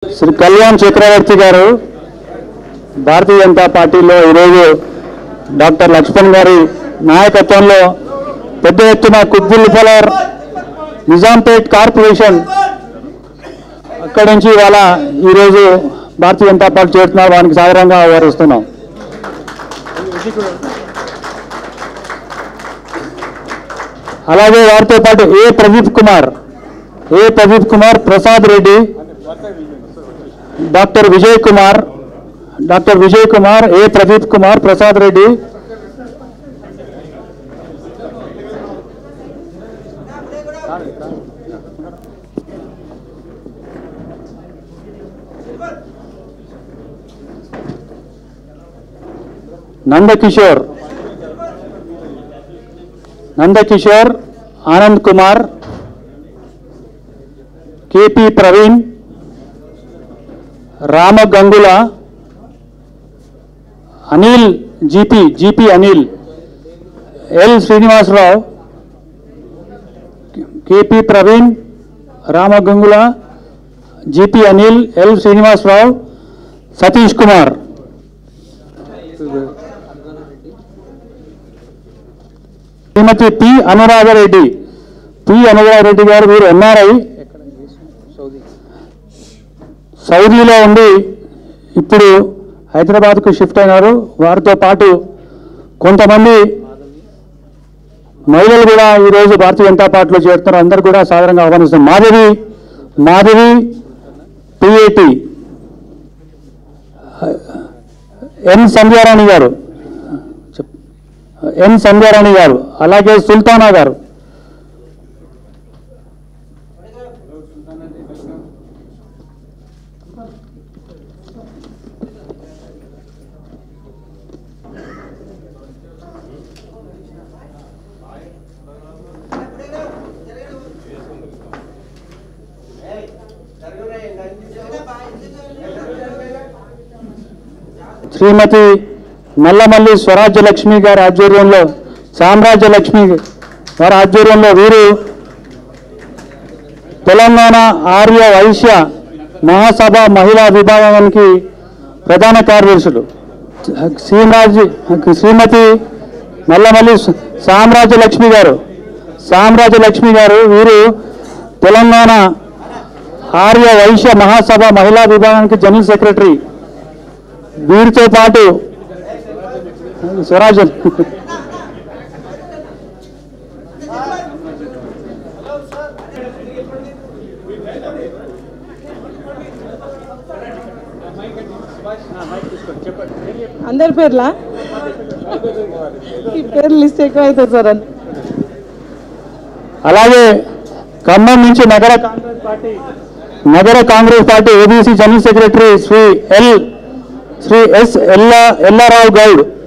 శ్రీ కళ్యాణ్ చక్రవర్తి గారు భారతీయ జనతా పార్టీలో ఈరోజు డాక్టర్ లక్ష్మణ్ గారి నాయకత్వంలో పెద్ద ఎత్తున కుత్బుల్ఫలర్ నిజాంపేట్ కార్పొరేషన్ అక్కడి నుంచి ఇవాళ ఈరోజు భారతీయ జనతా పార్టీ చేరుతున్నారు వారికి సాధారణంగా ఆహ్వానిస్తున్నాం అలాగే వారితో పాటు A Pradeep Kumar A Pradeep Kumar Prasad Reddy doctor Vijay Kumar doctor Vijay Kumar A Pradeep Kumar Prasad Reddy Nandakishore Nandakishore Anand Kumar KP Praveen Rama Gangula Anil GP GP Anil L Srinivasarao KP Praveen Rama Gangula GP Anil L Srinivasarao Satish Kumar Shrimati P Anuradhareddy P Anuradhareddy గారు వీరు ఎన్ఆర్ఐ సౌదీలో ఉండి ఇప్పుడు హైదరాబాద్కు షిఫ్ట్ అయినారు వారితో పాటు కొంతమంది మహిళలు కూడా ఈరోజు భారతీయ జనతా పార్టీలో చేరుతున్నారు అందరూ కూడా సాధారణంగా ఆహ్వానిస్తున్నారు మాధవి మాధవి పిఏటి ఎన్ సంధ్యారాణి గారు చెప్. ఎన్ సంధ్యారాణి గారు అలాగే సుల్తానా గారు శ్రీమతి నల్లమల్లి స్వరాజ్య లక్ష్మి గారి ఆధ్వర్యంలో సామ్రాజ్య లక్ష్మి వారి ఆధ్వర్యంలో వీరు తెలంగాణ ఆర్య వైశ్య మహాసభ మహిళా విభాగానికి ప్రధాన కార్యదర్శులు శ్రీరాజ్ శ్రీమతి నల్లమల్లి సామ్రాజ్య లక్ష్మి గారు సామ్రాజ్య లక్ష్మి గారు వీరు తెలంగాణ ఆర్య వైశ్య మహాసభ మహిళా విభాగానికి జనరల్ సెక్రటరీ వీరితో పాటు స్వరాజన్ అందరి పేర్లా ఈ పేర్లు లిస్ట్ ఎక్కువ అవుతుంది సార్ అని అలాగే ఖమ్మం నుంచి నగర కాంగ్రెస్ పార్టీ నగర Congress party ABC general secretary Shri L Shri S Ella Ellarao Goud